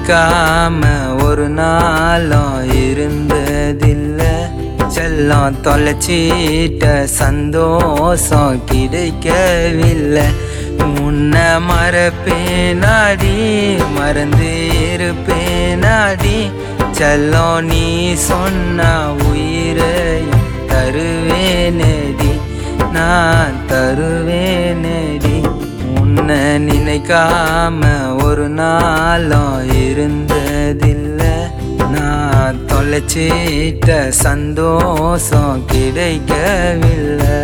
நினைக்காம ஒரு நாளும் இருந்ததில்ல செல்லம் தொலைச்சிட்ட சந்தோஷம் கிடைக்கவில்லை முன்ன மறப்பேனாடி மறந்து இருப்பேனாடி செல்லம் நீ சொன்ன உயிரை தருவேனடி நான் தருவேனடி உன்னை நினைக்காம ஒரு நாளும் இருந்ததில்ல நான் தொலைச்சிட்ட சந்தோஷம் கிடைக்கவில்லை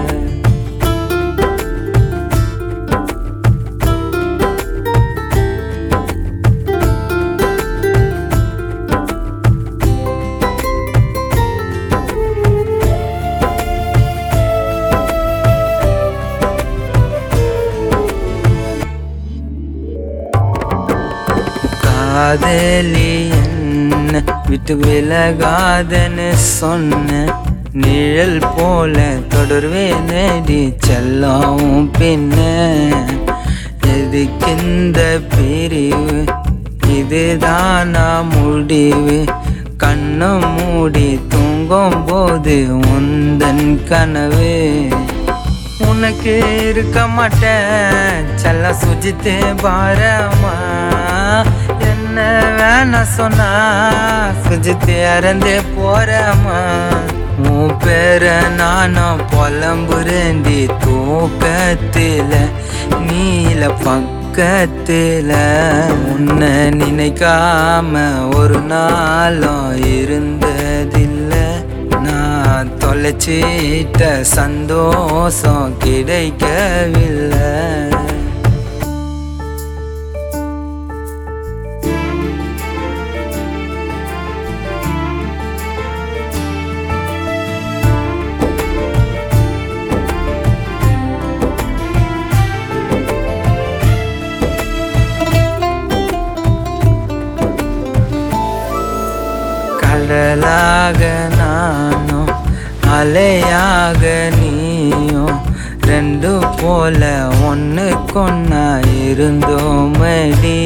காதலி என்ன விட்டு விலகாதன்னு சொன்ன நிழல் போல தொடர்வேனடி செல்லம் பின்ன எதுக்கிந்த பிரிவு இதுதானா முடிவு கண்ணை மூடி தூங்கும் போது உந்தன் கனவு உனக்கு இருக்க மாட்டேன் செல்ல சுஜித்து பாரமா என்ன வேணா சொன்னா சுஜித்து இறந்து போறமா உன் பேர நானும் புலம்புரண்டி தூக்கத்துல நீல பக்கத்துல உன்னை நினைக்காம ஒரு நாளும் இருந்ததில்லை நான் தொலைச்சிட்ட சந்தோஷம் கிடைக்கவில்லை கடலாக நானும் அலையாக நீயும் ரெண்டு போல ஒன்று கொன்னா இருந்தோமடி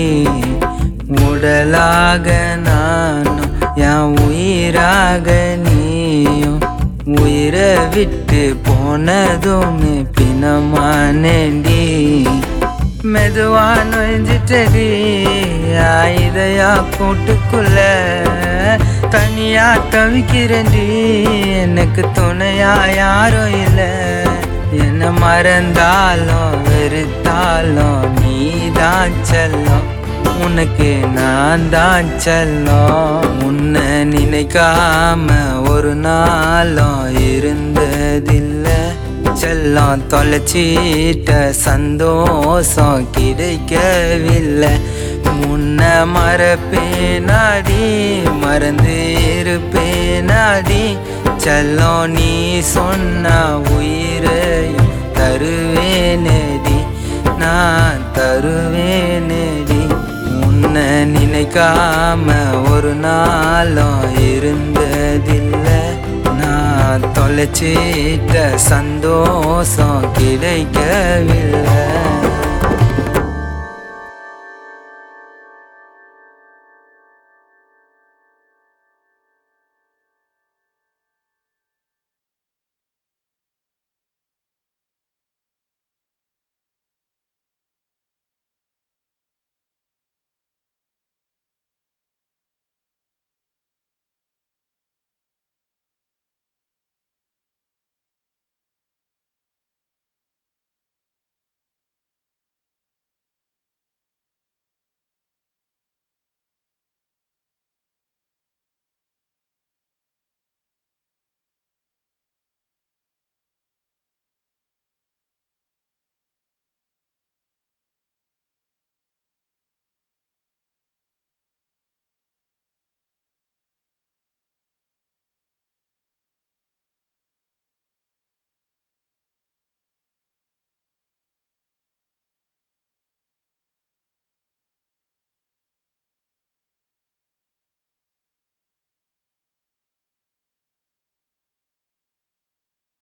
உடலாக நானும் என் உயிராக நீயும் உயிரை விட்டு போனதுமே பிணமானேண்டி மெதுவா நுழைஞ்சிட்டடி இதையா கூட்டுக்குள்ள தனியா தவிக்கிறேன்டி எனக்கு துணையா யாரும் இல்லை என்ன மறந்தாலும் வெறுத்தாலும் நீ தான் செல்லம் உனக்கு நான் தான் செல்லம் உன்னை நினைக்காம ஒரு நாளும் இருந்ததில்லை செல்லம் தொலைச்சிட்ட சந்தோஷம் கிடைக்கவில்லை முன்ன மறப்பேனாடி மறந்து இருப்பேனாடி செல்லம் நீ சொன்ன உயிரை தருவேனடி நான் தருவேனடி உன்னை நினைக்காம ஒரு நாளும் இருந்ததில்லை நான் தொலைச்சிட்ட சந்தோஷம் கிடைக்கவில்லை